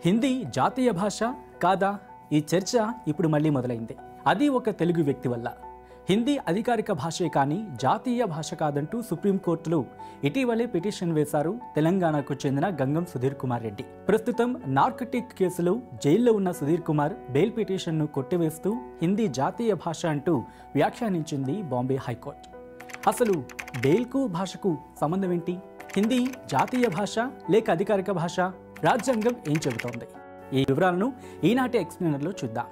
హిందీ జాతీయ భాష కాదా ఈ చర్చ ఇప్పుడు మళ్ళీ మొదలైంది అది ఒక తెలుగు వ్యక్తి వల్ల హిందీ అధికారిక భాషే కానీ జాతీయ భాష కాదంటూ సుప్రీంకోర్టులో ఇటీవలే పిటిషన్ వేశారు తెలంగాణకు చెందిన గంగం సుధీర్ కుమార్ రెడ్డి ప్రస్తుతం నార్కటిక్ కేసులో జైల్లో ఉన్న సుధీర్ కుమార్ బెయిల్ పిటిషన్ను కొట్టివేస్తూ హిందీ జాతీయ భాష అంటూ వ్యాఖ్యానించింది బాంబే హైకోర్టు అసలు బెయిల్కు భాషకు సంబంధం ఏంటి హిందీ జాతీయ భాష లేక అధికారిక భాష రాజ్యాంగం ఏం చెబుతోంది ఈ వివరాలను ఈనాటి ఎక్స్ప్లెయినర్లో చూద్దాం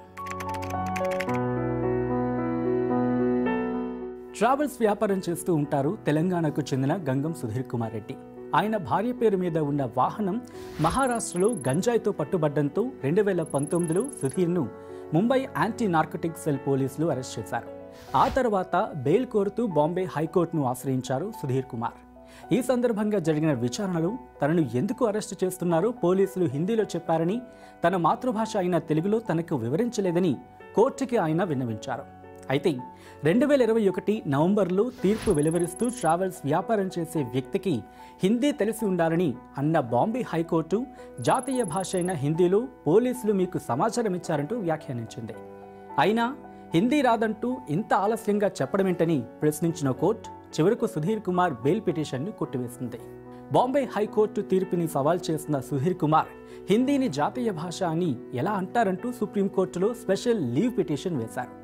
ట్రావెల్స్ వ్యాపారం చేస్తూ ఉంటారు తెలంగాణకు చెందిన గంగం సుధీర్ కుమార్ రెడ్డి ఆయన భార్య పేరు మీద ఉన్న వాహనం మహారాష్ట్రలో గంజాయితో పట్టుబడ్డంతో రెండు వేల పంతొమ్మిదిలో సుధీర్ను ముంబై యాంటీ నార్కోటిక్ సెల్ పోలీసులు అరెస్ట్ చేశారు ఆ తర్వాత బెయిల్ కోరుతూ బాంబే హైకోర్టును ఆశ్రయించారు సుధీర్ కుమార్ ఈ సందర్భంగా జరిగిన విచారణలో తనను ఎందుకు అరెస్టు చేస్తున్నారో పోలీసులు హిందీలో చెప్పారని తన మాతృభాష అయిన తెలుగులో తనకు వివరించలేదని కోర్టుకి ఆయన విన్నవించారు అయితే రెండు వేల ఇరవై ఒకటి నవంబర్లో తీర్పు వెలువరిస్తూ ట్రావెల్స్ వ్యాపారం చేసే వ్యక్తికి హిందీ తెలిసి ఉండాలని అన్న బాంబే హైకోర్టు జాతీయ భాష అయిన హిందీలో పోలీసులు మీకు సమాచారం ఇచ్చారంటూ వ్యాఖ్యానించింది అయినా హిందీ రాదంటూ ఇంత ఆలస్యంగా చెప్పడమేంటని ప్రశ్నించిన కోర్టు చివరకు సుధీర్ కుమార్ బెయిల్ పిటిషన్ను కొట్టివేసింది బాంబే హైకోర్టు తీర్పుని సవాల్ చేసిన సుధీర్ కుమార్ హిందీని జాతీయ భాష అని ఎలా అంటారంటూ సుప్రీంకోర్టులో స్పెషల్ లీవ్ పిటిషన్ వేశారు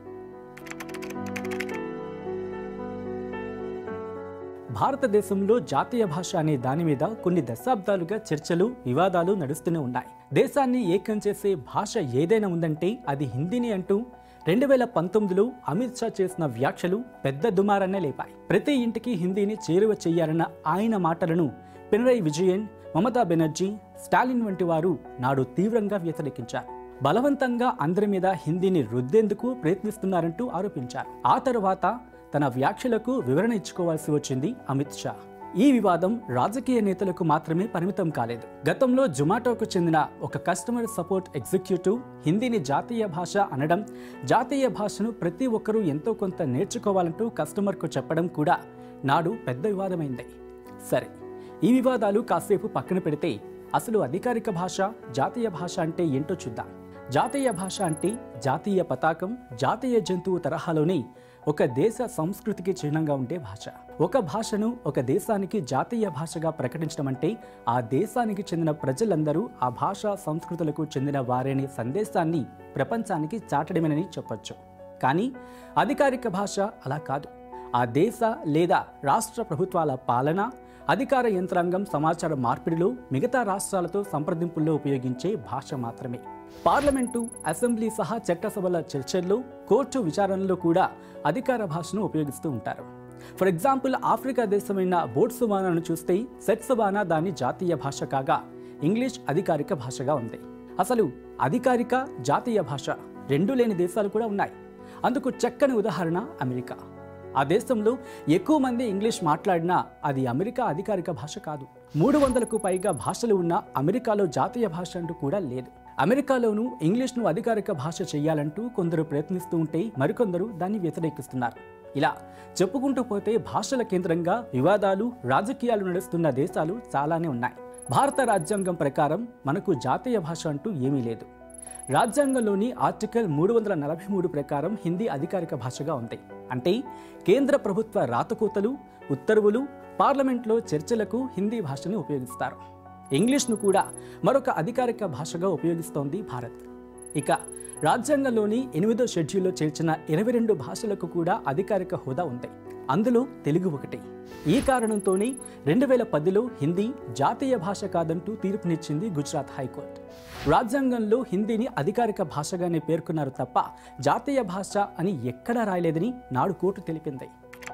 భారతదేశంలో జాతీయ భాష అనే దాని మీద కొన్ని దశాబ్దాలుగా చర్చలు వివాదాలు నడుస్తూనే ఉన్నాయి దేశాన్ని ఏకం చేసే భాష ఏదైనా ఉందంటే అది హిందీని అంటూ రెండు వేల పంతొమ్మిదిలో అమిత్ షా చేసిన వ్యాఖ్యలు పెద్ద దుమారన్నే లేపాయి ప్రతి ఇంటికి హిందీని చేరువ చెయ్యాలన్న ఆయన మాటలను పినరయ్ విజయన్ మమతా బెనర్జీ స్టాలిన్ వంటి వారు నాడు తీవ్రంగా వ్యతిరేకించారు బలవంతంగా అందరి మీద హిందీని రుద్దేందుకు ప్రయత్నిస్తున్నారంటూ ఆరోపించారు ఆ తరువాత తన వ్యాఖ్యలకు వివరణ ఇచ్చుకోవాల్సి వచ్చింది అమిత్ షా ఈ వివాదం రాజకీయ నేతలకు మాత్రమే పరిమితం కాలేదు గతంలో జొమాటోకు చెందిన ఒక కస్టమర్ సపోర్ట్ ఎగ్జిక్యూటివ్ హిందీని జాతీయ భాష అనడం జాతీయ భాషను ప్రతి ఒక్కరూ ఎంతో కొంత నేర్చుకోవాలంటూ కస్టమర్కు చెప్పడం కూడా నాడు పెద్ద వివాదమైంది సరే ఈ వివాదాలు కాసేపు పక్కన పెడితే అసలు అధికారిక భాష జాతీయ భాష అంటే ఏంటో చూద్దాం జాతీయ భాష అంటే జాతీయ పతాకం జాతీయ జంతువు తరహాలోనే ఒక దేశ సంస్కృతికి చిహ్నంగా ఉండే భాష ఒక భాషను ఒక దేశానికి జాతీయ భాషగా ప్రకటించడం అంటే ఆ దేశానికి చెందిన ప్రజలందరూ ఆ భాష సంస్కృతులకు చెందిన వారనే సందేశాన్ని ప్రపంచానికి చాటడమేనని చెప్పొచ్చు కానీ అధికారిక భాష అలా కాదు ఆ దేశ లేదా రాష్ట్ర ప్రభుత్వాల పాలన అధికార యంత్రాంగం సమాచార మార్పిడిలో మిగతా రాష్ట్రాలతో సంప్రదింపుల్లో ఉపయోగించే భాష మాత్రమే పార్లమెంటు అసెంబ్లీ సహా చట్టసభల చర్చల్లో కోర్టు విచారణలో కూడా అధికార భాషను ఉపయోగిస్తూ ఉంటారు ఫర్ ఎగ్జాంపుల్ ఆఫ్రికా దేశమైన బోట్సువానాను చూస్తే సెట్సువానా దాని జాతీయ భాష కాగా ఇంగ్లీష్ అధికారిక భాషగా ఉంది అసలు అధికారిక జాతీయ భాష రెండు లేని దేశాలు కూడా ఉన్నాయి అందుకు చక్కని ఉదాహరణ అమెరికా ఆ దేశంలో ఎక్కువ మంది ఇంగ్లీష్ మాట్లాడినా అది అమెరికా అధికారిక భాష కాదు మూడు వందలకు పైగా భాషలు ఉన్న అమెరికాలో జాతీయ భాష అంటూ కూడా లేదు అమెరికాలోనూ ఇంగ్లీష్ను అధికారిక భాష చేయాలంటూ కొందరు ప్రయత్నిస్తూ ఉంటే మరికొందరు దాన్ని వ్యతిరేకిస్తున్నారు ఇలా చెప్పుకుంటూ పోతే భాషల కేంద్రంగా వివాదాలు రాజకీయాలు నడుస్తున్న దేశాలు చాలానే ఉన్నాయి భారత రాజ్యాంగం ప్రకారం మనకు జాతీయ భాష అంటూ ఏమీ లేదు రాజ్యాంగంలోని ఆర్టికల్ మూడు వందల నలభై మూడు ప్రకారం హిందీ అధికారిక భాషగా ఉంది అంటే కేంద్ర ప్రభుత్వ రాతకూతలు ఉత్తర్వులు పార్లమెంట్లో చర్చలకు హిందీ భాషని ఉపయోగిస్తారు ఇంగ్లీష్ను కూడా మరొక అధికారిక భాషగా ఉపయోగిస్తోంది భారత్ ఇక రాజ్యాంగంలోని ఎనిమిదో షెడ్యూల్లో చేర్చిన ఇరవై రెండు భాషలకు కూడా అధికారిక హోదా ఉంది అందులో తెలుగు ఒకటి ఈ కారణంతోనే రెండు వేల పదిలో హిందీ జాతీయ భాష కాదంటూ తీర్పునిచ్చింది గుజరాత్ హైకోర్టు రాజ్యాంగంలో హిందీని అధికారిక భాషగానే పేర్కొన్నారు తప్ప జాతీయ భాష అని ఎక్కడా రాయలేదని నాడు కోర్టు తెలిపింది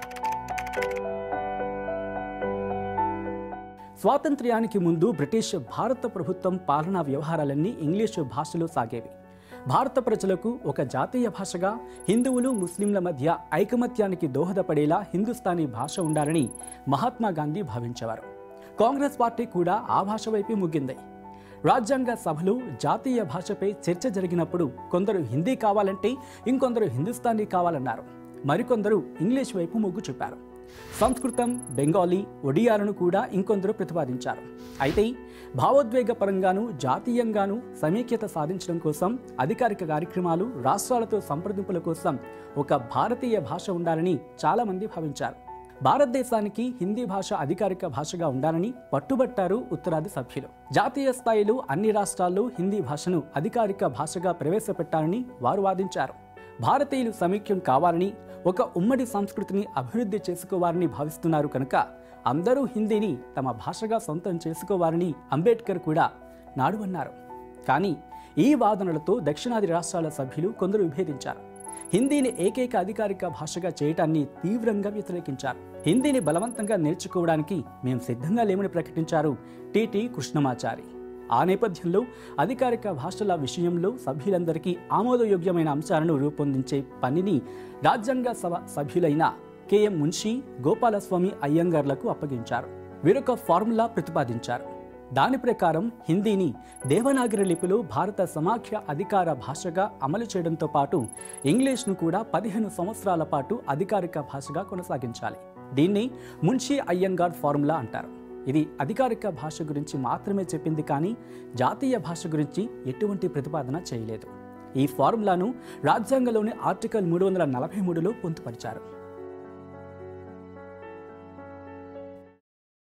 స్వాతంత్ర్యానికి ముందు బ్రిటిష్ భారత ప్రభుత్వం పాలనా వ్యవహారాలన్నీ ఇంగ్లీషు భాషలో సాగేవి భారత ప్రజలకు ఒక జాతీయ భాషగా హిందువులు ముస్లింల మధ్య ఐకమత్యానికి దోహదపడేలా హిందుస్థానీ భాష ఉండాలని మహాత్మా గాంధీ భావించేవారు కాంగ్రెస్ పార్టీ కూడా ఆ భాష వైపే ముగ్గింది రాజ్యాంగ సభలో జాతీయ భాషపై చర్చ జరిగినప్పుడు కొందరు హిందీ కావాలంటే ఇంకొందరు హిందుస్థానీ కావాలన్నారు మరికొందరు ఇంగ్లీష్ వైపు మొగ్గు చూపారు సంస్కృతం బెంగాలీ ఒడియాలను కూడా ఇంకొందరు ప్రతిపాదించారు అయితే భావోద్వేగపరంగాను జాతీయంగాను సమైక్యత సాధించడం కోసం అధికారిక కార్యక్రమాలు రాష్ట్రాలతో సంప్రదింపుల కోసం ఒక భారతీయ భాష ఉండాలని చాలామంది భావించారు భారతదేశానికి హిందీ భాష అధికారిక భాషగా ఉండాలని పట్టుబట్టారు ఉత్తరాది సభ్యులు జాతీయ స్థాయిలో అన్ని రాష్ట్రాల్లో హిందీ భాషను అధికారిక భాషగా ప్రవేశపెట్టాలని వారు వాదించారు భారతీయులు సమైక్యం కావాలని ఒక ఉమ్మడి సంస్కృతిని అభివృద్ధి చేసుకోవాలని భావిస్తున్నారు కనుక అందరూ హిందీని తమ భాషగా సొంతం చేసుకోవాలని అంబేద్కర్ కూడా నాడు అన్నారు కానీ ఈ వాదనలతో దక్షిణాది రాష్ట్రాల సభ్యులు కొందరు విభేదించారు హిందీని ఏకైక అధికారిక భాషగా చేయటాన్ని తీవ్రంగా వ్యతిరేకించారు హిందీని బలవంతంగా నేర్చుకోవడానికి మేము సిద్ధంగా లేమని ప్రకటించారు టిటి కృష్ణమాచారి ఆ నేపథ్యంలో అధికారిక భాషల విషయంలో సభ్యులందరికీ ఆమోదయోగ్యమైన అంశాలను రూపొందించే పనిని రాజ్యాంగ సభ సభ్యులైన కెఎం మున్షి గోపాలస్వామి అయ్యంగార్లకు అప్పగించారు వీరొక ఫార్ములా ప్రతిపాదించారు దాని ప్రకారం హిందీని దేవనాగరి లిపిలో భారత సమాఖ్య అధికార భాషగా అమలు చేయడంతో పాటు ఇంగ్లీష్ను కూడా పదిహేను సంవత్సరాల పాటు అధికారిక భాషగా కొనసాగించాలి దీన్ని మున్షి అయ్యంగార్ ఫార్ములా అంటారు ఇది అధికారిక భాష గురించి మాత్రమే చెప్పింది కానీ జాతీయ భాష గురించి ఎటువంటి ప్రతిపాదన చేయలేదు ఈ ఫార్ములాను రాజ్యాంగంలోని ఆర్టికల్ మూడు వందల నలభై మూడులో పొందుపరిచారు